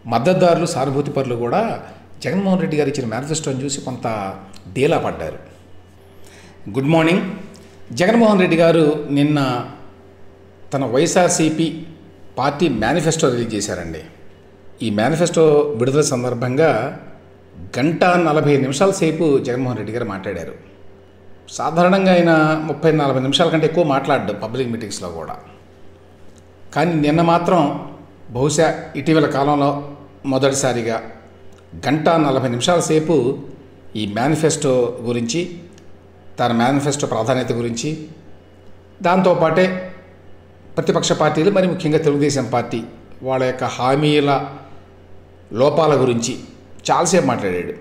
మద్దతుదారులు సానుభూతి పరులు కూడా జగన్మోహన్ రెడ్డి గారు ఇచ్చిన మేనిఫెస్టోని చూసి కొంత డీలా పడ్డారు గుడ్ మార్నింగ్ జగన్మోహన్ రెడ్డి గారు నిన్న తన వైఎస్ఆర్సీపీ పార్టీ మేనిఫెస్టో రిలీజ్ చేశారండి ఈ మేనిఫెస్టో విడుదల సందర్భంగా గంట నలభై నిమిషాల సేపు జగన్మోహన్ రెడ్డి గారు మాట్లాడారు సాధారణంగా ఆయన ముప్పై నలభై నిమిషాల కంటే ఎక్కువ మాట్లాడ్డు పబ్లిక్ మీటింగ్స్లో కూడా కానీ నిన్న మాత్రం బహుశా ఇటీవల కాలంలో మొదటిసారిగా గంట నలభై నిమిషాల సేపు ఈ మేనిఫెస్టో గురించి తన మేనిఫెస్టో ప్రాధాన్యత గురించి దాంతోపాటే ప్రతిపక్ష పార్టీలు మరి ముఖ్యంగా తెలుగుదేశం పార్టీ వాళ్ళ యొక్క హామీల లోపాల గురించి చాలాసేపు మాట్లాడాడు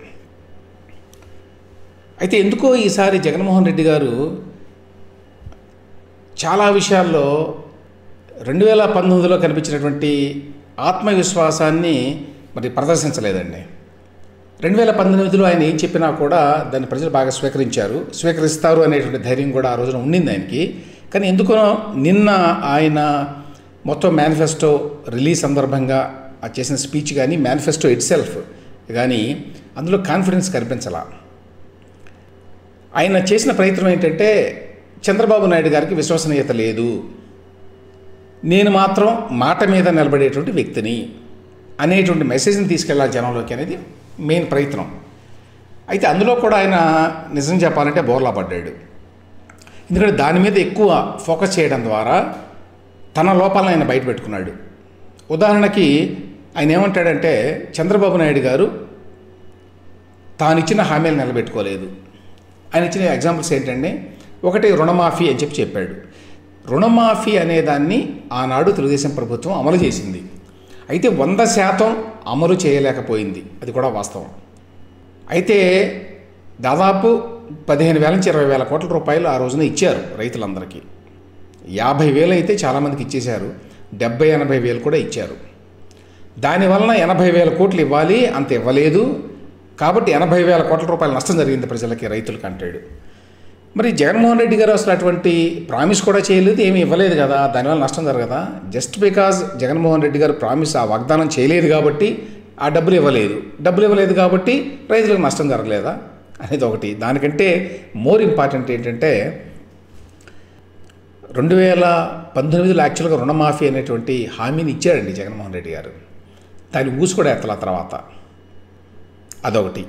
అయితే ఎందుకో ఈసారి జగన్మోహన్ రెడ్డి గారు చాలా విషయాల్లో రెండు వేల పంతొమ్మిదిలో కనిపించినటువంటి ఆత్మవిశ్వాసాన్ని మరి ప్రదర్శించలేదండి రెండు వేల పంతొమ్మిదిలో ఆయన ఏం చెప్పినా కూడా దాన్ని ప్రజలు బాగా స్వీకరించారు స్వీకరిస్తారు అనేటువంటి ధైర్యం కూడా ఆ రోజున ఉండింది ఆయనకి కానీ ఎందుకో నిన్న ఆయన మొత్తం మేనిఫెస్టో రిలీజ్ సందర్భంగా ఆ చేసిన స్పీచ్ కానీ మేనిఫెస్టో ఇట్ సెల్ఫ్ కానీ అందులో కాన్ఫిడెన్స్ కనిపించాల ఆయన చేసిన ప్రయత్నం ఏంటంటే చంద్రబాబు నాయుడు గారికి విశ్వసనీయత లేదు నేను మాత్రం మాట మీద నిలబడేటువంటి వ్యక్తిని అనేటువంటి మెసేజ్ని తీసుకెళ్ళాలి జనంలోకి అనేది మెయిన్ ప్రయత్నం అయితే అందులో కూడా ఆయన నిజం చెప్పాలంటే బోర్లా పడ్డాడు ఎందుకంటే దాని మీద ఎక్కువ ఫోకస్ చేయడం ద్వారా తన లోపాలను ఆయన బయట పెట్టుకున్నాడు ఉదాహరణకి ఆయన ఏమంటాడంటే చంద్రబాబు నాయుడు గారు తాను ఇచ్చిన హామీలు నిలబెట్టుకోలేదు ఆయన ఇచ్చిన ఎగ్జాంపుల్స్ ఏంటంటే ఒకటి రుణమాఫీ అని చెప్పి చెప్పాడు రుణమాఫీ అనేదాన్ని ఆనాడు తెలుగుదేశం ప్రభుత్వం అమలు చేసింది అయితే వంద శాతం అమలు చేయలేకపోయింది అది కూడా వాస్తవం అయితే దాదాపు పదిహేను వేల నుంచి ఇరవై వేల కోట్ల రూపాయలు ఆ రోజున ఇచ్చారు రైతులందరికీ యాభై వేలు అయితే చాలామందికి ఇచ్చేశారు డెబ్బై ఎనభై వేలు కూడా ఇచ్చారు దానివలన ఎనభై వేల కోట్లు ఇవ్వాలి అంత ఇవ్వలేదు కాబట్టి ఎనభై వేల కోట్ల రూపాయల నష్టం జరిగింది ప్రజలకి రైతులకు అంటాడు మరి జగన్మోహన్ రెడ్డి గారు అసలు అటువంటి ప్రామిస్ కూడా చేయలేదు ఏమీ ఇవ్వలేదు కదా దానివల్ల నష్టం జరగదా జస్ట్ బికాజ్ జగన్మోహన్ రెడ్డి గారు ప్రామిస్ ఆ వాగ్దానం చేయలేదు కాబట్టి ఆ డబ్బులు ఇవ్వలేదు డబ్బులు ఇవ్వలేదు కాబట్టి రైతులకు నష్టం జరగలేదా అనేది ఒకటి దానికంటే మోర్ ఇంపార్టెంట్ ఏంటంటే రెండు వేల పంతొమ్మిదిలో యాక్చువల్గా రుణమాఫీ అనేటువంటి హామీని ఇచ్చాడండి జగన్మోహన్ రెడ్డి గారు దాన్ని ఊసి కూడా ఎత్తల తర్వాత అదొకటి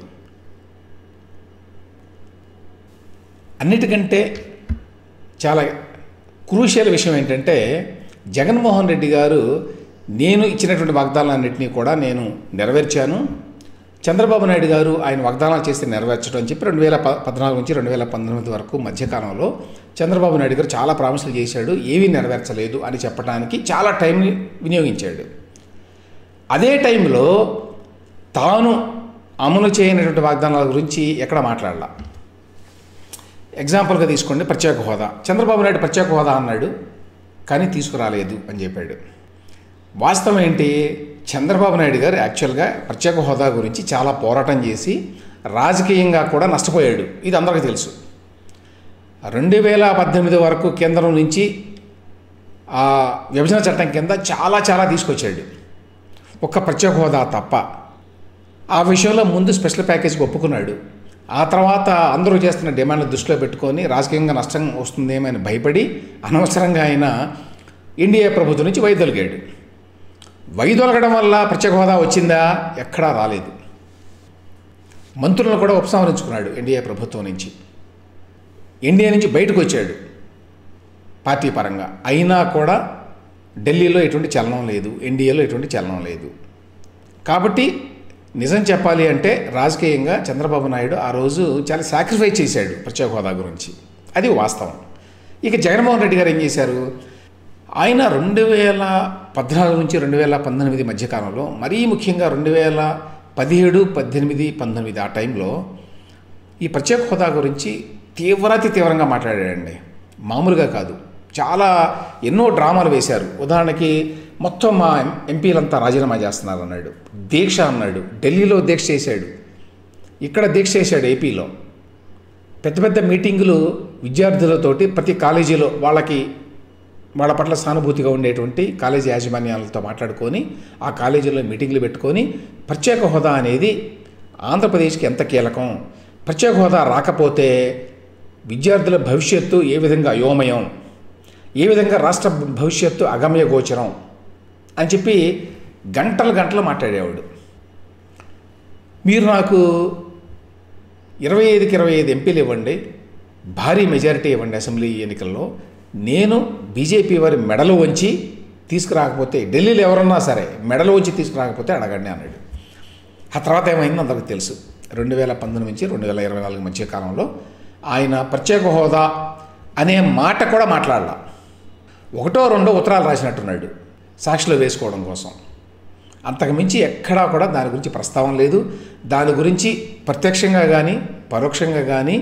అన్నిటికంటే చాలా క్రూషియల్ విషయం ఏంటంటే జగన్మోహన్ రెడ్డి గారు నేను ఇచ్చినటువంటి వాగ్దానాలన్నింటినీ కూడా నేను నెరవేర్చాను చంద్రబాబు నాయుడు గారు ఆయన వాగ్దానాలు చేస్తే నెరవేర్చడం అని చెప్పి రెండు వేల ప పద్నాలుగు నుంచి రెండు వేల పంతొమ్మిది వరకు మధ్యకాలంలో చంద్రబాబు నాయుడు గారు చాలా ప్రామిసులు చేశాడు ఏవీ నెరవేర్చలేదు అని చెప్పడానికి చాలా టైంని వినియోగించాడు అదే టైంలో తాను అమలు చేయనటువంటి వాగ్దానాల గురించి ఎక్కడ మాట్లాడాల ఎగ్జాంపుల్గా తీసుకోండి ప్రత్యేక హోదా చంద్రబాబు నాయుడు ప్రత్యేక హోదా అన్నాడు కానీ తీసుకురాలేదు అని చెప్పాడు వాస్తవం ఏంటి చంద్రబాబు నాయుడు గారు యాక్చువల్గా ప్రత్యేక హోదా గురించి చాలా పోరాటం చేసి రాజకీయంగా కూడా నష్టపోయాడు ఇది అందరికీ తెలుసు రెండు వేల పద్దెనిమిది వరకు కేంద్రం నుంచి ఆ విభజన చట్టం కింద చాలా చాలా తీసుకొచ్చాడు ఒక్క ప్రత్యేక హోదా తప్ప ఆ విషయంలో ముందు స్పెషల్ ప్యాకేజీకి ఒప్పుకున్నాడు ఆ తర్వాత అందరూ చేస్తున్న డిమాండ్లు దృష్టిలో పెట్టుకొని రాజకీయంగా నష్టం వస్తుందేమో అని భయపడి అనవసరంగా ఆయన ఎన్డీఏ ప్రభుత్వం నుంచి వైదొలిగాడు వైదొలగడం వల్ల ప్రత్యేక హోదా వచ్చిందా ఎక్కడా రాలేదు మంత్రులను కూడా ఉపసంహరించుకున్నాడు ఎన్డీఏ ప్రభుత్వం నుంచి ఎన్డీఏ నుంచి బయటకు వచ్చాడు పార్టీ పరంగా అయినా కూడా ఢిల్లీలో ఎటువంటి చలనం లేదు ఎన్డీఏలో ఎటువంటి చలనం లేదు కాబట్టి నిజం చెప్పాలి అంటే రాజకీయంగా చంద్రబాబు నాయుడు ఆ రోజు చాలా సాక్రిఫైస్ చేశాడు ప్రత్యేక హోదా గురించి అది వాస్తవం ఇక జగన్మోహన్ రెడ్డి గారు ఏం చేశారు ఆయన రెండు వేల పద్నాలుగు నుంచి రెండు వేల పంతొమ్మిది మధ్యకాలంలో మరీ ముఖ్యంగా రెండు వేల పదిహేడు పద్దెనిమిది పంతొమ్మిది ఆ టైంలో ఈ ప్రత్యేక హోదా గురించి తీవ్రాతి తీవ్రంగా మాట్లాడాడండి మామూలుగా కాదు చాలా ఎన్నో డ్రామాలు వేశారు ఉదాహరణకి మొత్తం మా ఎంపీలంతా రాజీనామా చేస్తున్నారు అన్నాడు దీక్ష అన్నాడు ఢిల్లీలో దీక్ష చేశాడు ఇక్కడ దీక్ష చేశాడు ఏపీలో పెద్ద పెద్ద మీటింగులు విద్యార్థులతోటి ప్రతి కాలేజీలో వాళ్ళకి వాళ్ళ పట్ల సానుభూతిగా ఉండేటువంటి కాలేజీ యాజమాన్యాలతో మాట్లాడుకొని ఆ కాలేజీలో మీటింగ్లు పెట్టుకొని ప్రత్యేక హోదా అనేది ఆంధ్రప్రదేశ్కి ఎంత కీలకం ప్రత్యేక హోదా రాకపోతే విద్యార్థుల భవిష్యత్తు ఏ విధంగా అయోమయం ఏ విధంగా రాష్ట్ర భవిష్యత్తు అగమ్య గోచరం అని చెప్పి గంటలు గంటలు మాట్లాడేవాడు మీరు నాకు ఇరవై ఐదుకి ఇరవై ఐదు ఎంపీలు ఇవ్వండి భారీ మెజారిటీ ఇవ్వండి అసెంబ్లీ ఎన్నికల్లో నేను బీజేపీ వారి మెడలు వంచి తీసుకురాకపోతే ఢిల్లీలో ఎవరన్నా సరే మెడలు వంచి తీసుకురాకపోతే అడగండి అన్నాడు ఆ తర్వాత ఏమైందో అందరికి తెలుసు రెండు వేల పంతొమ్మిది నుంచి రెండు వేల ఇరవై నాలుగు మధ్య కాలంలో ఆయన ప్రత్యేక హోదా అనే మాట కూడా మాట్లాడాల ఒకటో రెండో ఉత్తరాలు రాసినట్టున్నాడు సాక్షిలో వేసుకోవడం కోసం అంతకు మించి ఎక్కడా కూడా దాని గురించి ప్రస్తావన లేదు దాని గురించి ప్రత్యక్షంగా కానీ పరోక్షంగా కానీ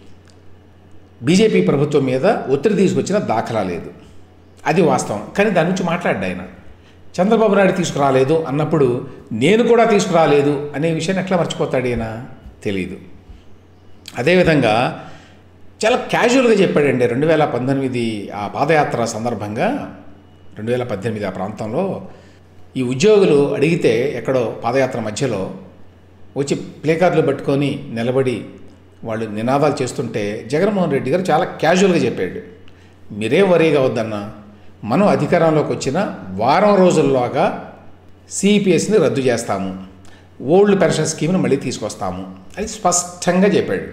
బీజేపీ ప్రభుత్వం మీద ఒత్తిడి తీసుకొచ్చిన దాఖలా లేదు అది వాస్తవం కానీ దాని గురించి మాట్లాడ్డా ఆయన చంద్రబాబు నాయుడు తీసుకురాలేదు అన్నప్పుడు నేను కూడా తీసుకురాలేదు అనే విషయాన్ని ఎట్లా మర్చిపోతాడు ఈయన తెలియదు అదేవిధంగా చాలా క్యాజువల్గా చెప్పాడండి రెండు వేల పంతొమ్మిది ఆ పాదయాత్ర సందర్భంగా రెండు వేల పద్దెనిమిది ఆ ప్రాంతంలో ఈ ఉద్యోగులు అడిగితే ఎక్కడో పాదయాత్ర మధ్యలో వచ్చి ప్లేకార్డులు పట్టుకొని నిలబడి వాళ్ళు నినాదాలు చేస్తుంటే జగన్మోహన్ రెడ్డి గారు చాలా క్యాజువల్గా చెప్పాడు మీరేం వరీ కావద్దన్నా మనం అధికారంలోకి వచ్చిన వారం రోజుల్లోగా సిపిఎస్ని రద్దు చేస్తాము ఓల్డ్ పెన్షన్ స్కీమ్ని మళ్ళీ తీసుకొస్తాము అది స్పష్టంగా చెప్పాడు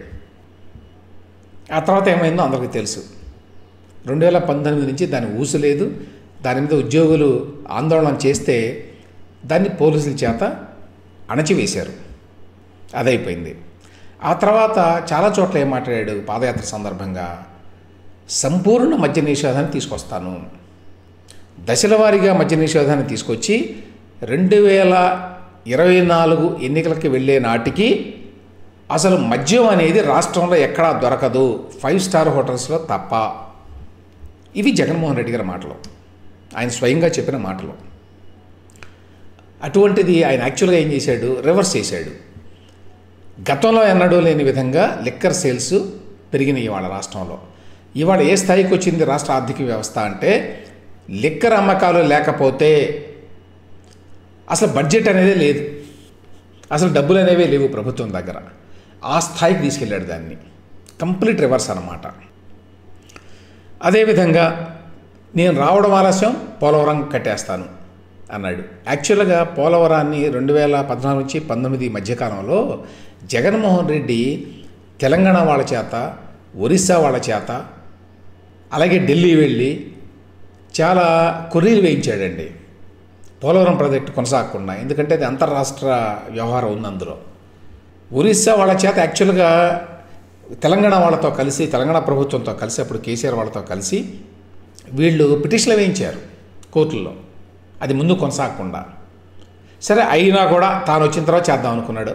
ఆ తర్వాత ఏమైందో అందరికీ తెలుసు రెండు వేల పంతొమ్మిది నుంచి దాని ఊసు లేదు దాని మీద ఉద్యోగులు ఆందోళన చేస్తే దాన్ని పోలీసుల చేత అణచివేశారు అదైపోయింది ఆ తర్వాత చాలా చోట్ల ఏం మాట్లాడాడు పాదయాత్ర సందర్భంగా సంపూర్ణ మద్య నిషేధాన్ని తీసుకొస్తాను దశల వారీగా మద్య నిషేధాన్ని తీసుకొచ్చి రెండు వేల ఇరవై నాలుగు ఎన్నికలకి వెళ్ళే నాటికి అసలు మద్యం అనేది రాష్ట్రంలో ఎక్కడా దొరకదు ఫైవ్ స్టార్ హోటల్స్లో తప్ప ఇవి జగన్మోహన్ రెడ్డి గారి మాటలు ఆయన స్వయంగా చెప్పిన మాటలు అటువంటిది ఆయన యాక్చువల్గా ఏం చేశాడు రివర్స్ చేశాడు గతంలో ఎన్నడూ లేని విధంగా లిక్కర్ సేల్స్ పెరిగినాయి ఇవాళ రాష్ట్రంలో ఇవాళ ఏ స్థాయికి వచ్చింది రాష్ట్ర ఆర్థిక వ్యవస్థ అంటే లిక్కర్ అమ్మకాలు లేకపోతే అసలు బడ్జెట్ అనేది లేదు అసలు డబ్బులు అనేవే లేవు ప్రభుత్వం దగ్గర ఆ స్థాయికి తీసుకెళ్ళాడు దాన్ని కంప్లీట్ రివర్స్ అన్నమాట అదేవిధంగా నేను రావడం ఆలస్యం పోలవరం కట్టేస్తాను అన్నాడు యాక్చువల్గా పోలవరాన్ని రెండు వేల పద్నాలుగు నుంచి పంతొమ్మిది మధ్యకాలంలో జగన్మోహన్ రెడ్డి తెలంగాణ వాళ్ళ చేత ఒరిస్సా వాళ్ళ చేత అలాగే ఢిల్లీ వెళ్ళి చాలా కొర్రీలు వేయించాడండి పోలవరం ప్రాజెక్టు కొనసాగకుండా ఎందుకంటే అది అంతర్రాష్ట్ర వ్యవహారం ఉంది అందులో ఒరిస్సా వాళ్ళ చేత యాక్చువల్గా తెలంగాణ వాళ్ళతో కలిసి తెలంగాణ ప్రభుత్వంతో కలిసి అప్పుడు కేసీఆర్ వాళ్ళతో కలిసి వీళ్ళు పిటిషన్లు వేయించారు కోర్టుల్లో అది ముందు కొనసాగకుండా సరే అయినా కూడా తాను వచ్చిన తర్వాత చేద్దాం అనుకున్నాడు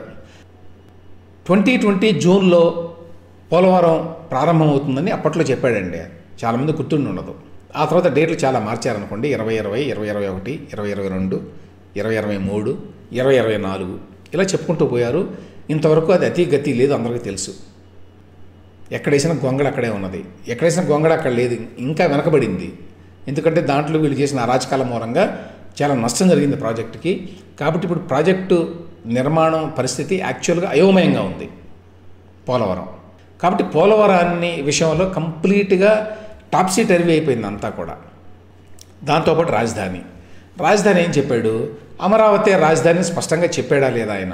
ట్వంటీ ట్వంటీ జూన్లో పోలవరం ప్రారంభమవుతుందని అప్పట్లో చెప్పాడండి చాలామంది గుర్తుండి ఉండదు ఆ తర్వాత డేట్లు చాలా మార్చారనుకోండి ఇరవై ఇరవై ఇరవై ఇరవై ఒకటి ఇరవై ఇరవై రెండు ఇరవై ఇరవై మూడు ఇరవై ఇరవై నాలుగు ఇలా చెప్పుకుంటూ పోయారు ఇంతవరకు అది అతి గతి లేదు అందరికీ తెలుసు ఎక్కడేసిన గొంగళ అక్కడే ఉన్నది ఎక్కడేసిన గొంగళ అక్కడ లేదు ఇంకా వెనకబడింది ఎందుకంటే దాంట్లో వీళ్ళు చేసిన అరాచకాల మూలంగా చాలా నష్టం జరిగింది ప్రాజెక్టుకి కాబట్టి ఇప్పుడు ప్రాజెక్టు నిర్మాణం పరిస్థితి యాక్చువల్గా అయోమయంగా ఉంది పోలవరం కాబట్టి పోలవరాన్ని విషయంలో కంప్లీట్గా టాప్సీ టర్వీ అయిపోయింది అంతా కూడా దాంతోపాటు రాజధాని రాజధాని ఏం చెప్పాడు అమరావతి రాజధాని స్పష్టంగా చెప్పాడా లేదా ఆయన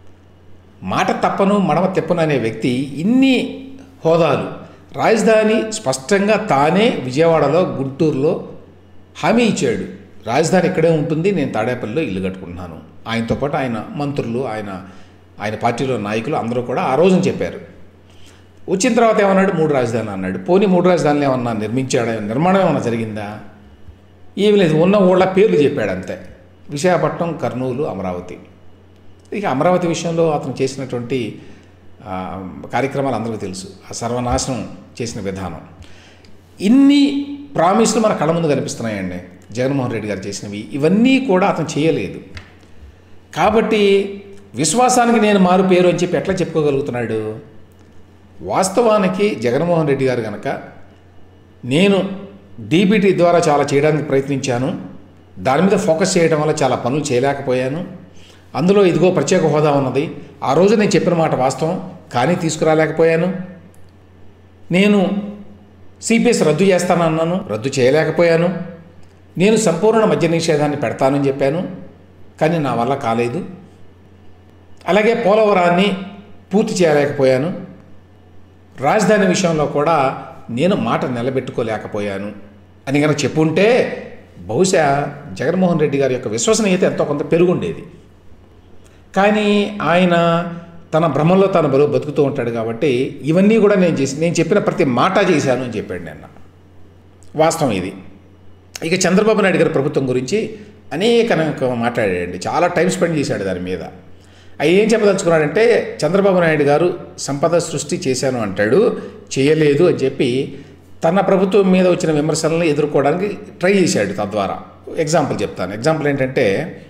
మాట తప్పను మడమ తిప్పను అనే వ్యక్తి ఇన్ని హోదాలు రాజధాని స్పష్టంగా తానే విజయవాడలో గుంటూరులో హామీ ఇచ్చాడు రాజధాని ఇక్కడే ఉంటుంది నేను తాడేపల్లిలో ఇల్లు కట్టుకుంటున్నాను ఆయనతో పాటు ఆయన మంత్రులు ఆయన ఆయన పార్టీలో నాయకులు అందరూ కూడా ఆ రోజున చెప్పారు వచ్చిన తర్వాత ఏమన్నాడు మూడు రాజధానులు అన్నాడు పోనీ మూడు రాజధానులు ఏమన్నా నిర్మించాడా నిర్మాణం ఏమన్నా జరిగిందా ఏమి లేదు ఉన్న ఊళ్ళ పేర్లు చెప్పాడు అంతే విశాఖపట్నం కర్నూలు అమరావతి ఇక అమరావతి విషయంలో అతను చేసినటువంటి ఆ, కార్యక్రమాలు అందరికీ తెలుసు ఆ సర్వనాశనం చేసిన విధానం ఇన్ని ప్రామిస్లు మన కళ్ళ ముందు కనిపిస్తున్నాయండి జగన్మోహన్ రెడ్డి గారు చేసినవి ఇవన్నీ కూడా అతను చేయలేదు కాబట్టి విశ్వాసానికి నేను మారు పేరు అని చెప్పి ఎట్లా చెప్పుకోగలుగుతున్నాడు వాస్తవానికి జగన్మోహన్ రెడ్డి గారు కనుక నేను డీబీటీ ద్వారా చాలా చేయడానికి ప్రయత్నించాను దాని మీద ఫోకస్ చేయడం వల్ల చాలా పనులు చేయలేకపోయాను అందులో ఇదిగో ప్రత్యేక హోదా ఉన్నది ఆ రోజు నేను చెప్పిన మాట వాస్తవం కానీ తీసుకురాలేకపోయాను నేను సిపిఎస్ రద్దు చేస్తానన్నాను రద్దు చేయలేకపోయాను నేను సంపూర్ణ మద్య నిషేధాన్ని పెడతానని చెప్పాను కానీ నా వల్ల కాలేదు అలాగే పోలవరాన్ని పూర్తి చేయలేకపోయాను రాజధాని విషయంలో కూడా నేను మాట నిలబెట్టుకోలేకపోయాను అని కనుక చెప్పుంటే బహుశా జగన్మోహన్ రెడ్డి గారి యొక్క విశ్వసనీయత ఎంతో కొంత పెరుగుండేది కానీ ఆయన తన భ్రమంలో తను బరువు బతుకుతూ ఉంటాడు కాబట్టి ఇవన్నీ కూడా నేను చేసి నేను చెప్పిన ప్రతి మాట చేశాను అని చెప్పాడు నిన్న వాస్తవం ఇది ఇక చంద్రబాబు నాయుడు గారి ప్రభుత్వం గురించి అనేక అనేక మాట్లాడాడండి చాలా టైం స్పెండ్ చేశాడు దాని మీద అవి ఏం చెప్పదలుచుకున్నాడంటే చంద్రబాబు నాయుడు గారు సంపద సృష్టి చేశాను అంటాడు చేయలేదు అని చెప్పి తన ప్రభుత్వం మీద వచ్చిన విమర్శలను ఎదుర్కోవడానికి ట్రై చేశాడు తద్వారా ఎగ్జాంపుల్ చెప్తాను ఎగ్జాంపుల్ ఏంటంటే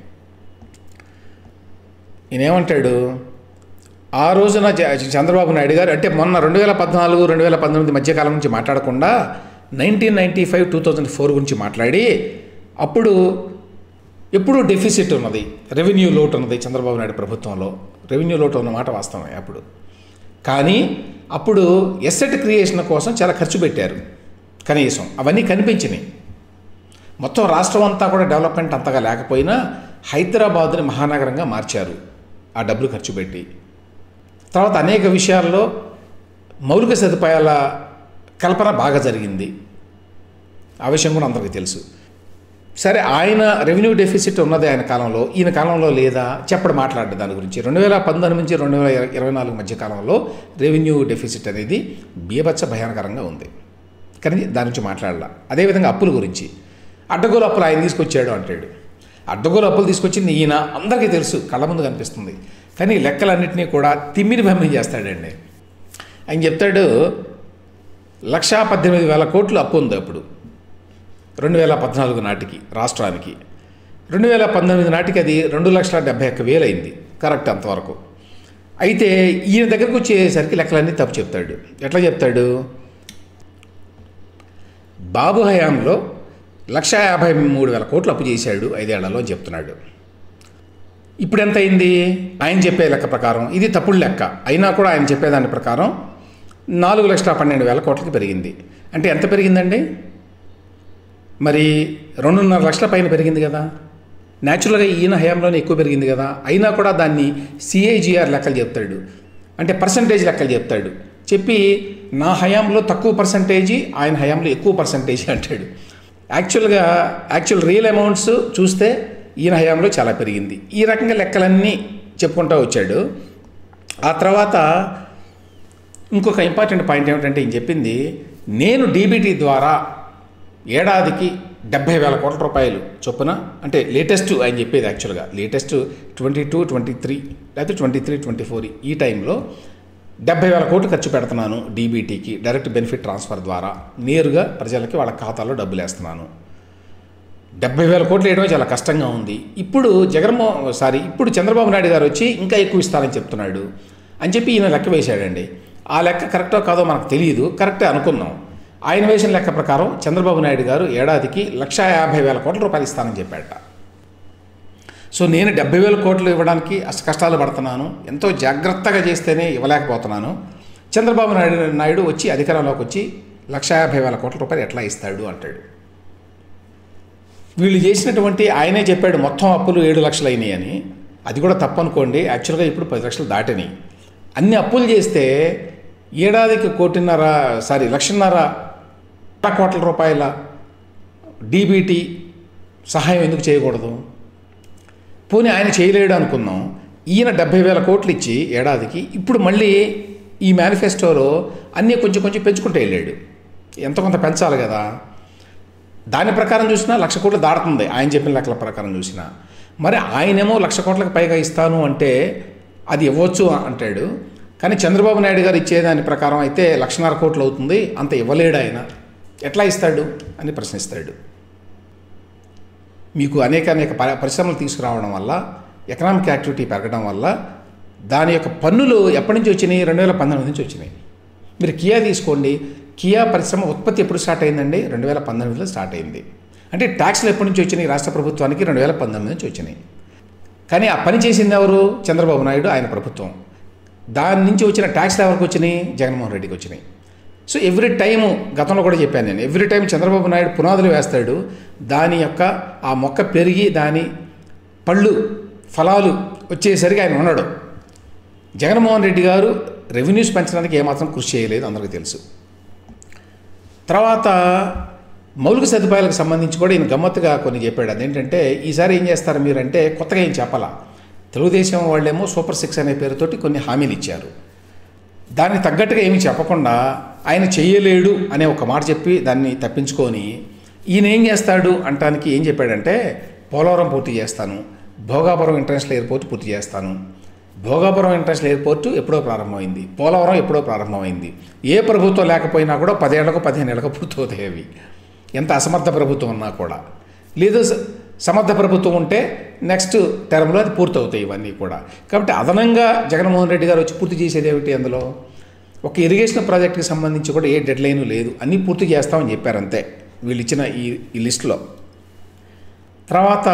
ఈయనేమంటాడు ఆ రోజున జ- చంద్రబాబు నాయుడు గారు అంటే మొన్న రెండు వేల పద్నాలుగు రెండు వేల పంతొమ్మిది మధ్యకాలం నుంచి మాట్లాడకుండా nineteen ninety five two thousand four గురించి మాట్లాడి అప్పుడు ఎప్పుడూ డెఫిసిట్ ఉన్నది రెవెన్యూ లోటు ఉన్నది చంద్రబాబు నాయుడు ప్రభుత్వంలో రెవెన్యూ లోటు ఉన్న మాట వాస్తవమే అప్పుడు కానీ అప్పుడు ఎస్సెట్ క్రియేషన్ కోసం చాలా ఖర్చు పెట్టారు కనీసం అవన్నీ కనిపించినాయి మొత్తం రాష్ట్రం అంతా కూడా డెవలప్మెంట్ అంతగా లేకపోయినా హైదరాబాద్ని మహానగరంగా మార్చారు ఆ డబ్బులు ఖర్చు పెట్టి తర్వాత అనేక విషయాల్లో మౌలిక సదుపాయాల కల్పన బాగా జరిగింది ఆ విషయం కూడా అందరికీ తెలుసు సరే ఆయన రెవెన్యూ డెఫిసిట్ ఉన్నది ఆయన కాలంలో ఈయన కాలంలో లేదా చెప్పడు మాట్లాడ్డు దాని గురించి రెండు వేల పంతొమ్మిది నుంచి రెండు వేల ఇరవై నాలుగు మధ్య కాలంలో రెవెన్యూ డెఫిసిట్ అనేది బీభత్స భయానకరంగా ఉంది కానీ దాని గురించి మాట్లాడాల అదేవిధంగా అప్పుల గురించి అడ్డగోలు అప్పులు ఆయన తీసుకొచ్చాడు అంటాడు అడ్డగోలు అప్పులు తీసుకొచ్చింది ఈయన అందరికీ తెలుసు కళ్ళ ముందు కనిపిస్తుంది కానీ ఈ లెక్కలన్నింటినీ కూడా తిమ్మిరి భమ్మిని చేస్తాడండి ఆయన చెప్తాడు లక్షా పద్దెనిమిది వేల కోట్లు అప్పు ఉంది అప్పుడు రెండు వేల పద్నాలుగు నాటికి రాష్ట్రానికి రెండు వేల పంతొమ్మిది నాటికి అది రెండు లక్షల డెబ్బై ఒక్క వేలు అయింది కరెక్ట్ అంతవరకు అయితే ఈయన దగ్గరకు వచ్చేసరికి లెక్కలన్నీ తప్పు చెప్తాడు ఎట్లా చెప్తాడు బాబు హయాంలో లక్ష యాభై మూడు వేల కోట్లు అప్పు చేశాడు ఐదేళ్లలో అని చెప్తున్నాడు ఇప్పుడు ఎంత అయింది ఆయన చెప్పే లెక్క ప్రకారం ఇది తప్పుడు లెక్క అయినా కూడా ఆయన చెప్పేదాని ప్రకారం నాలుగు లక్షల పన్నెండు వేల కోట్లకి పెరిగింది అంటే ఎంత పెరిగిందండి మరి రెండున్నర లక్షల పైన పెరిగింది కదా న్యాచురల్గా ఈయన హయాంలోనే ఎక్కువ పెరిగింది కదా అయినా కూడా దాన్ని సిఐజిఆర్ లెక్కలు చెప్తాడు అంటే పర్సంటేజ్ లెక్కలు చెప్తాడు చెప్పి నా హయాంలో తక్కువ పర్సంటేజీ ఆయన హయాంలో ఎక్కువ పర్సంటేజీ అంటాడు యాక్చువల్గా యాక్చువల్ రియల్ అమౌంట్స్ చూస్తే ఈయన హయాంలో చాలా పెరిగింది ఈ రకంగా లెక్కలన్నీ చెప్పుకుంటూ వచ్చాడు ఆ తర్వాత ఇంకొక ఇంపార్టెంట్ పాయింట్ ఏమిటంటే ఈయన చెప్పింది నేను డీబీటీ ద్వారా ఏడాదికి డెబ్బై వేల కోట్ల రూపాయలు చొప్పున అంటే లేటెస్ట్ ఆయన చెప్పేది యాక్చువల్గా latest twenty two twenty three లేకపోతే ట్వంటీ త్రీ ట్వంటీ ఫోర్ ఈ టైంలో డెబ్బై వేల కోట్లు ఖర్చు పెడుతున్నాను డీబీటీకి డైరెక్ట్ బెనిఫిట్ ట్రాన్స్ఫర్ ద్వారా నేరుగా ప్రజలకి వాళ్ళ ఖాతాలో డబ్బులు వేస్తున్నాను డెబ్బై వేల కోట్లు వేయడమే చాలా కష్టంగా ఉంది ఇప్పుడు జగన్మోహన్ సారీ ఇప్పుడు చంద్రబాబు నాయుడు గారు వచ్చి ఇంకా ఎక్కువ ఇస్తారని చెప్తున్నాడు అని చెప్పి ఈయన లెక్క వేశాడండి ఆ లెక్క కరెక్టో కాదో మనకు తెలియదు కరెక్టే అనుకుందాం ఆయన వేసిన లెక్క ప్రకారం చంద్రబాబు నాయుడు గారు ఏడాదికి లక్ష యాభై వేల కోట్ల రూపాయలు ఇస్తానని చెప్పాడట సో నేను డెబ్బై వేల కోట్లు ఇవ్వడానికి అష్ట కష్టాలు పడుతున్నాను ఎంతో జాగ్రత్తగా చేస్తేనే ఇవ్వలేకపోతున్నాను చంద్రబాబు నాయుడు నాయుడు వచ్చి అధికారంలోకి వచ్చి లక్ష యాభై వేల కోట్ల రూపాయలు ఎట్లా ఇస్తాడు అంటాడు వీళ్ళు చేసినటువంటి ఆయనే చెప్పాడు మొత్తం అప్పులు ఏడు లక్షలు అయినాయి అని అది కూడా తప్పు అనుకోండి యాక్చువల్గా ఇప్పుడు పది లక్షలు దాటినాయి అన్ని అప్పులు చేస్తే ఏడాదికి కోటిన్నర సారీ లక్షన్నర కోట్ల రూపాయల డీబీటీ సహాయం ఎందుకు చేయకూడదు పోనీ ఆయన చేయలేడు అనుకుందాం ఈయన డెబ్బై వేల కోట్లు ఇచ్చి ఏడాదికి ఇప్పుడు మళ్ళీ ఈ మేనిఫెస్టోలో అన్నీ కొంచెం కొంచెం పెంచుకుంటూ వెళ్ళాడు ఎంత కొంత పెంచాలి కదా దాని ప్రకారం చూసినా లక్ష కోట్లు దాడుతుంది ఆయన చెప్పిన లెక్కల ప్రకారం చూసినా మరి ఆయనేమో లక్ష కోట్లకు పైగా ఇస్తాను అంటే అది ఇవ్వచ్చు అంటాడు కానీ చంద్రబాబు నాయుడు గారు ఇచ్చేదాని ప్రకారం అయితే లక్షన్నర కోట్లు అవుతుంది అంత ఇవ్వలేడు ఆయన ఎట్లా ఇస్తాడు అని ప్రశ్నిస్తాడు మీకు అనేక అనేక ప- పరిశ్రమలు తీసుకురావడం వల్ల ఎకనామిక్ యాక్టివిటీ పెరగడం వల్ల దాని యొక్క పన్నులు ఎప్పటి నుంచి వచ్చినాయి రెండు వేల పంతొమ్మిది నుంచి వచ్చినాయి మీరు కియా తీసుకోండి కియా పరిశ్రమ ఉత్పత్తి ఎప్పుడు స్టార్ట్ అయిందండి రెండు వేల పంతొమ్మిదిలో స్టార్ట్ అయింది అంటే ట్యాక్స్లు ఎప్పటి నుంచి వచ్చినాయి రాష్ట్ర ప్రభుత్వానికి రెండు వేల పంతొమ్మిది నుంచి వచ్చినాయి కానీ ఆ పని చేసింది ఎవరు చంద్రబాబు నాయుడు ఆయన ప్రభుత్వం దాని నుంచి వచ్చిన ట్యాక్స్లు ఎవరికి వచ్చినాయి జగన్మోహన్ రెడ్డికి వచ్చినాయి సో ఎవ్రీ టైము గతంలో కూడా చెప్పాను నేను ఎవ్రీ టైం చంద్రబాబు నాయుడు పునాదులు వేస్తాడు దాని యొక్క ఆ మొక్క పెరిగి దాని పళ్ళు ఫలాలు వచ్చేసరికి ఆయన ఉన్నాడు జగన్మోహన్ రెడ్డి గారు రెవెన్యూస్ పెంచడానికి ఏమాత్రం కృషి చేయలేదు అందరికీ తెలుసు తర్వాత మౌలిక సదుపాయాలకు సంబంధించి కూడా ఈయన గమ్మత్తుగా కొన్ని చెప్పాడు అదేంటంటే ఈసారి ఏం చేస్తారు మీరంటే కొత్తగా ఏం చెప్పాలా తెలుగుదేశం వాళ్ళేమో సూపర్ సిక్స్ అనే పేరుతోటి కొన్ని హామీలు ఇచ్చారు దానికి తగ్గట్టుగా ఏమీ చెప్పకుండా ఆయన చెయ్యలేడు అనే ఒక మాట చెప్పి దాన్ని తప్పించుకొని ఈయన ఏం చేస్తాడు అంటానికి ఏం చెప్పాడంటే పోలవరం పూర్తి చేస్తాను భోగాపురం ఇంటర్నేషనల్ ఎయిర్పోర్ట్ పూర్తి చేస్తాను భోగాపురం ఇంటర్నేషనల్ ఎయిర్పోర్ట్ ఎప్పుడో ప్రారంభమైంది పోలవరం ఎప్పుడో ప్రారంభమైంది ఏ ప్రభుత్వం లేకపోయినా కూడా పదేళ్లకు పదిహేను ఏళ్ళకు పూర్తవుతాయి అవి ఎంత అసమర్థ ప్రభుత్వం ఉన్నా కూడా లేదు స- సమర్థ ప్రభుత్వం ఉంటే నెక్స్ట్ టర్మ్లో అది పూర్తవుతాయి ఇవన్నీ కూడా కాబట్టి అదనంగా జగన్మోహన్ రెడ్డి గారు వచ్చి పూర్తి చేసేది ఏమిటి అందులో ఒక ఇరిగేషన్ ప్రాజెక్ట్కి సంబంధించి కూడా ఏ డెడ్ లైన్ లేదు అన్నీ పూర్తి చేస్తామని చెప్పారు అంతే వీళ్ళు ఇచ్చిన ఈ ఈ లిస్టులో తర్వాత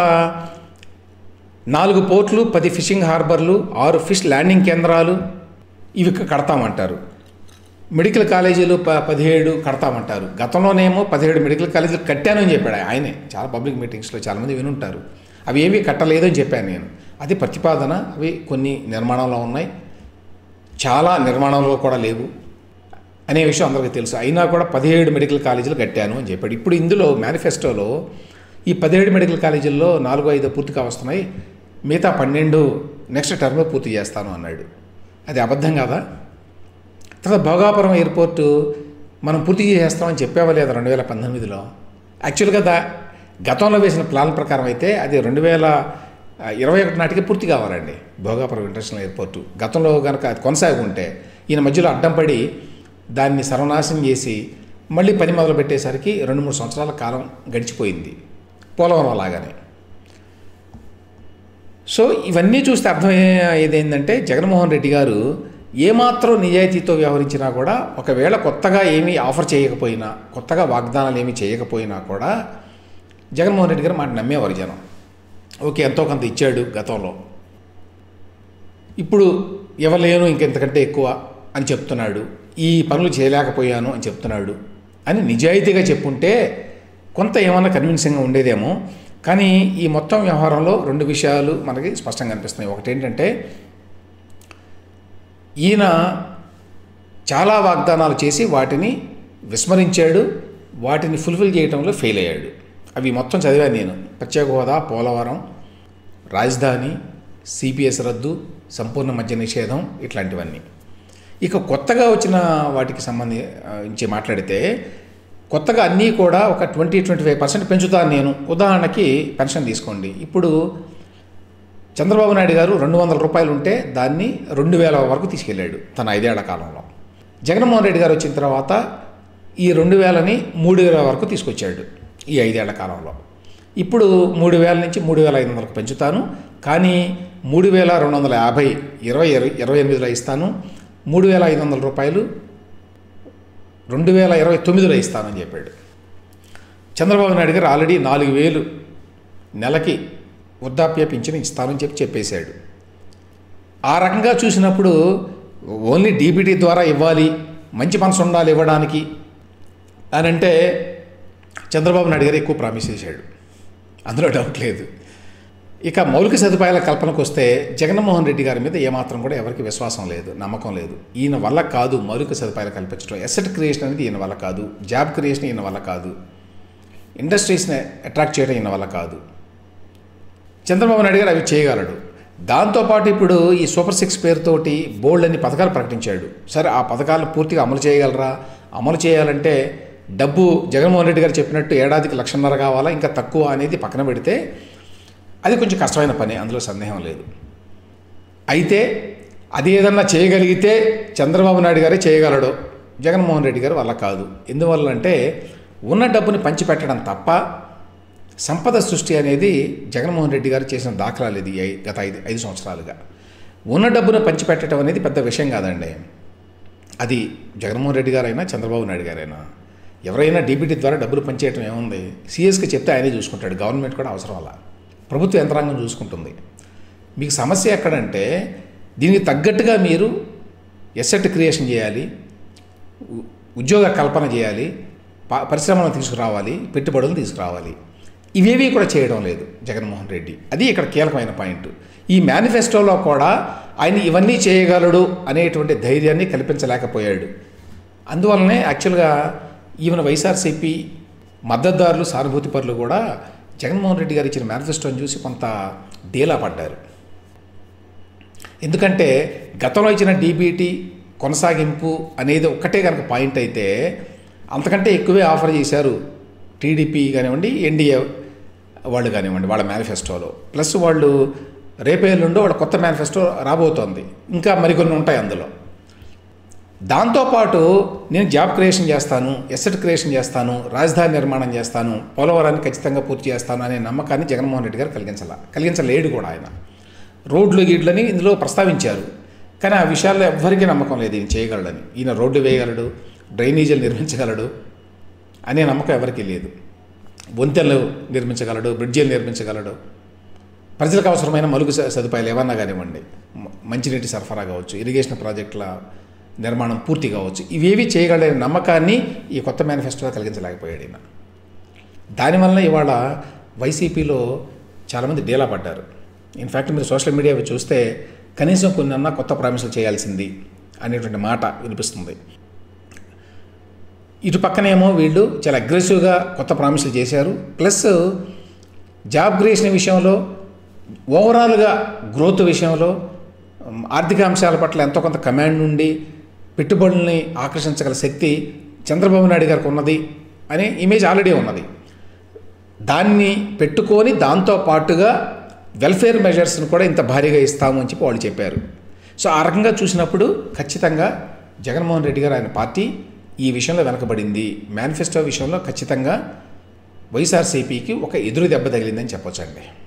నాలుగు పోర్ట్లు పది ఫిషింగ్ హార్బర్లు ఆరు ఫిష్ ల్యాండింగ్ కేంద్రాలు ఇవి కడతామంటారు మెడికల్ కాలేజీలు ప పదిహేడు కడతామంటారు గతంలోనేమో పదిహేడు మెడికల్ కాలేజీలు కట్టాను అని చెప్పాడు ఆయనే చాలా పబ్లిక్ మీటింగ్స్లో చాలామంది వినుంటారు అవి ఏమీ కట్టలేదు అని చెప్పాను నేను అది ప్రతిపాదన అవి కొన్ని నిర్మాణంలో ఉన్నాయి చాలా నిర్మాణంలో కూడా లేవు అనే విషయం అందరికీ తెలుసు అయినా కూడా పదిహేడు మెడికల్ కాలేజీలు కట్టాను అని చెప్పాడు ఇప్పుడు ఇందులో మేనిఫెస్టోలో ఈ పదిహేడు మెడికల్ కాలేజీల్లో నాలుగు ఐదు పూర్తిగా వస్తున్నాయి మిగతా పన్నెండు నెక్స్ట్ టర్మ్లో పూర్తి చేస్తాను అన్నాడు అది అబద్ధం కదా తర్వాత భోగాపురం ఎయిర్పోర్టు మనం పూర్తి చేస్తామని చెప్పావా లేదా రెండు వేల పంతొమ్మిదిలో యాక్చువల్గా దా గతంలో వేసిన ప్లాన్ ప్రకారం అయితే అది రెండు వేల ఇరవై ఒకటి నాటికి పూర్తి కావాలండి భోగాపురం ఇంటర్నేషనల్ ఎయిర్పోర్టు గతంలో కనుక అది కొనసాగి ఉంటే ఈయన మధ్యలో అడ్డం పడి దాన్ని సర్వనాశనం చేసి మళ్ళీ పని మొదలు పెట్టేసరికి రెండు మూడు సంవత్సరాల కాలం గడిచిపోయింది పోలవరం అలాగానే సో ఇవన్నీ చూస్తే అర్థమయ్యేది ఏంటంటే జగన్మోహన్ రెడ్డి గారు ఏమాత్రం నిజాయితీతో వ్యవహరించినా కూడా ఒకవేళ కొత్తగా ఏమీ ఆఫర్ చేయకపోయినా కొత్తగా వాగ్దానాలు ఏమీ చేయకపోయినా కూడా జగన్మోహన్ రెడ్డి గారు మాట నమ్మేవారు జనం ఓకే ఎంతో కొంత ఇచ్చాడు గతంలో ఇప్పుడు ఇవ్వలేను ఇంకెంతకంటే ఎక్కువ అని చెప్తున్నాడు ఈ పనులు చేయలేకపోయాను అని చెప్తున్నాడు అని నిజాయితీగా చెప్పుంటే కొంత ఏమన్నా కన్విన్సింగ్గా ఉండేదేమో కానీ ఈ మొత్తం వ్యవహారంలో రెండు విషయాలు మనకి స్పష్టంగా కనిపిస్తున్నాయి ఒకటి ఏంటంటే ఈయన చాలా వాగ్దానాలు చేసి వాటిని విస్మరించాడు వాటిని ఫుల్ఫిల్ చేయడంలో ఫెయిల్ అయ్యాడు అవి మొత్తం చదివాను నేను ప్రత్యేక హోదా పోలవరం రాజధాని సిపిఎస్ రద్దు సంపూర్ణ మద్య నిషేధం ఇట్లాంటివన్నీ ఇక కొత్తగా వచ్చిన వాటికి సంబంధించి మాట్లాడితే కొత్తగా అన్నీ కూడా ఒక ట్వంటీ ట్వంటీ ఫైవ్ పర్సెంట్ పెంచుతాను నేను ఉదాహరణకి పెన్షన్ తీసుకోండి ఇప్పుడు చంద్రబాబు నాయుడు గారు రెండు వందల రూపాయలు ఉంటే దాన్ని రెండు వేల వరకు తీసుకెళ్ళాడు తన ఐదేళ్ల కాలంలో జగన్మోహన్ రెడ్డి గారు వచ్చిన తర్వాత ఈ రెండు వేలని మూడు వేల వరకు తీసుకొచ్చాడు ఈ ఐదేళ్ల కాలంలో ఇప్పుడు మూడు వేల నుంచి మూడు వేల ఐదు వందలకు పెంచుతాను కానీ మూడు వేల రెండు వందల యాభై ఇరవై ఇరవై ఎనిమిదిలో ఇస్తాను మూడు వేల ఐదు వందల రూపాయలు రెండు వేల ఇరవై తొమ్మిదిలో ఇస్తానని చెప్పాడు చంద్రబాబు నాయుడు గారు ఆల్రెడీ నాలుగు వేలు నెలకి వృద్ధాప్య పింఛను ఇస్తానని చెప్పి చెప్పేశాడు ఆ రకంగా చూసినప్పుడు ఓన్లీ డీబీటీ ద్వారా ఇవ్వాలి మంచి మనసు ఉండాలి ఇవ్వడానికి అని అంటే చంద్రబాబు నాయుడు గారు ఎక్కువ ప్రామిస్ చేశాడు అందులో డౌట్ లేదు ఇక మౌలిక సదుపాయాల కల్పనకు వస్తే జగన్మోహన్ రెడ్డి గారి మీద ఏమాత్రం కూడా ఎవరికి విశ్వాసం లేదు నమ్మకం లేదు ఈయన వల్ల కాదు మౌలిక సదుపాయాలు కల్పించడం ఎసెట్ క్రియేషన్ అనేది ఈయన వల్ల కాదు జాబ్ క్రియేషన్ ఈయన వల్ల కాదు ఇండస్ట్రీస్ని అట్రాక్ట్ చేయడం ఈయన వల్ల కాదు చంద్రబాబు నాయుడు గారు అవి చేయగలడు దాంతోపాటు ఇప్పుడు ఈ సూపర్ సిక్స్ పేరుతోటి బోల్డ్ అని పథకాలు ప్రకటించాడు సరే ఆ పథకాలను పూర్తిగా అమలు చేయగలరా అమలు చేయాలంటే డబ్బు జగన్మోహన్ రెడ్డి గారు చెప్పినట్టు ఏడాదికి లక్షన్నర కావాలా ఇంకా తక్కువ అనేది పక్కన పెడితే అది కొంచెం కష్టమైన పని అందులో సందేహం లేదు అయితే అది ఏదన్నా చేయగలిగితే చంద్రబాబు నాయుడు గారే చేయగలడు జగన్మోహన్ రెడ్డి గారు వల్ల కాదు ఎందువల్ల అంటే ఉన్న డబ్బుని పంచిపెట్టడం తప్ప సంపద సృష్టి అనేది జగన్మోహన్ రెడ్డి గారు చేసిన దాఖలాలు ఇది ఐ- గత ఐదు ఐదు సంవత్సరాలుగా ఉన్న డబ్బును పంచిపెట్టడం అనేది పెద్ద విషయం కాదండి అది జగన్మోహన్ రెడ్డి గారైనా చంద్రబాబు నాయుడు గారైనా ఎవరైనా డీబీటీ ద్వారా డబ్బులు పనిచేయటం ఏముంది సీఎస్కి చెప్తే ఆయనే చూసుకుంటాడు గవర్నమెంట్ కూడా అవసరం అలా ప్రభుత్వ యంత్రాంగం చూసుకుంటుంది మీకు సమస్య ఎక్కడంటే దీనికి తగ్గట్టుగా మీరు ఎసెట్ క్రియేషన్ చేయాలి ఉ- ఉద్యోగ కల్పన చేయాలి ప- పరిశ్రమలను తీసుకురావాలి పెట్టుబడులు తీసుకురావాలి ఇవేవి కూడా చేయడం లేదు జగన్మోహన్ రెడ్డి అది ఇక్కడ కీలకమైన పాయింట్ ఈ మేనిఫెస్టోలో కూడా ఆయన ఇవన్నీ చేయగలడు అనేటువంటి ధైర్యాన్ని కల్పించలేకపోయాడు అందువల్లనే యాక్చువల్గా ఈవెన్ వైఎస్ఆర్సీపీ మద్దతుదారులు సానుభూతి పరులు కూడా జగన్మోహన్ రెడ్డి గారు ఇచ్చిన మేనిఫెస్టోని చూసి కొంత డీలా పడ్డారు ఎందుకంటే గతంలో ఇచ్చిన డీబీటీ కొనసాగింపు అనేది ఒక్కటే కనుక పాయింట్ అయితే అంతకంటే ఎక్కువే ఆఫర్ చేశారు టీడీపీ కానివ్వండి ఎన్డీఏ వాళ్ళు కానివ్వండి వాళ్ళ మేనిఫెస్టోలో ప్లస్ వాళ్ళు రేపేళ్ళుండో వాళ్ళ కొత్త మేనిఫెస్టో రాబోతోంది ఇంకా మరికొన్ని ఉంటాయి అందులో దాంతోపాటు నేను జాబ్ క్రియేషన్ చేస్తాను ఎసెట్ క్రియేషన్ చేస్తాను రాజధాని నిర్మాణం చేస్తాను పోలవరాన్ని ఖచ్చితంగా పూర్తి చేస్తాను అనే నమ్మకాన్ని జగన్మోహన్ రెడ్డి గారు కలిగించాల కలిగించలేడు కూడా ఆయన రోడ్లు గీడ్లని ఇందులో ప్రస్తావించారు కానీ ఆ విషయాల్లో ఎవ్వరికీ నమ్మకం లేదు ఈయన చేయగలడని ఈయన రోడ్డు వేయగలడు డ్రైనేజీలు నిర్మించగలడు అనే నమ్మకం ఎవరికీ లేదు వంతెనలు నిర్మించగలడు బ్రిడ్జీలు నిర్మించగలడు ప్రజలకు అవసరమైన మలుగు స- సదుపాయాలు ఏమన్నా కానివ్వండి మ- మంచినీటి సరఫరా కావచ్చు ఇరిగేషన్ ప్రాజెక్టుల నిర్మాణం పూర్తి కావచ్చు ఇవేవి చేయగలనే నమ్మకాన్ని ఈ కొత్త మేనిఫెస్టోలో కలిగించలేకపోయాడు ఈయన దానివల్ల ఇవాళ వైసీపీలో చాలామంది డీలా పడ్డారు ఇన్ఫ్యాక్ట్ మీరు సోషల్ మీడియా చూస్తే కనీసం కొన్నన్నా కొత్త ప్రామిసులు చేయాల్సింది అనేటువంటి మాట వినిపిస్తుంది ఇటు పక్కనేమో వీళ్ళు చాలా అగ్రెసివ్గా కొత్త ప్రామిసులు చేశారు ప్లస్ జాబ్ క్రియేషన్ విషయంలో ఓవరాల్గా గ్రోత్ విషయంలో ఉమ్, ఆర్థిక అంశాల పట్ల ఎంతో కొంత కమాండ్ నుండి పెట్టుబడుల్ని ఆకర్షించగల శక్తి చంద్రబాబు నాయుడు గారికి ఉన్నది అనే ఇమేజ్ ఆల్రెడీ ఉన్నది దాన్ని పెట్టుకొని దాంతో పాటుగా వెల్ఫేర్ మెజర్స్ని కూడా ఇంత భారీగా ఇస్తాము అని చెప్పి వాళ్ళు చెప్పారు సో ఆ రకంగా చూసినప్పుడు ఖచ్చితంగా జగన్మోహన్ రెడ్డి గారు ఆయన పార్టీ ఈ విషయంలో వెనకబడింది మేనిఫెస్టో విషయంలో ఖచ్చితంగా వైఎస్ఆర్సీపీకి ఒక ఎదురు దెబ్బ తగిలిందని చెప్పొచ్చండి